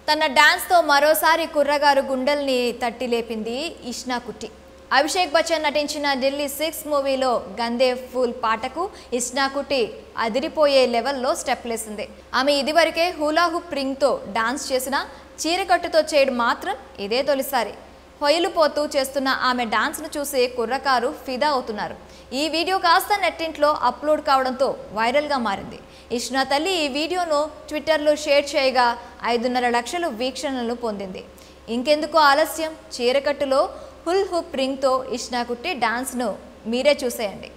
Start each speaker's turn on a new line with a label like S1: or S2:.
S1: తన డాన్స్తో మరోసారి కుర్రగారు గుండెల్ని తట్టి లేపింది ఇష్నా కుట్టి అభిషేక్ బచ్చన్ నటించిన ఢిల్లీ సిక్స్ మూవీలో గందే ఫూల్ పాటకు ఇష్నా కుట్టి అదిరిపోయే లెవెల్లో స్టెప్లేసింది ఆమె ఇదివరకే హూలా హుప్ రింగ్తో డాన్స్ చేసిన చీరకట్టుతో చేయడం మాత్రం ఇదే తొలిసారి హొయలుపోతూ చేస్తున్న ఆమె డాన్స్ను చూసి కుర్రకారు ఫిదా అవుతున్నారు ఈ వీడియో కాస్త నెట్టింట్లో అప్లోడ్ కావడంతో వైరల్గా మారింది ఇష్నా తల్లి ఈ వీడియోను ట్విట్టర్లో షేర్ చేయగా ఐదున్నర లక్షలు వీక్షణలు పొందింది ఇంకెందుకు ఆలస్యం చీరకట్టులో హుల్ హుప్ రింగ్తో ఇష్నా కుట్టి డాన్స్ను మీరే చూసేయండి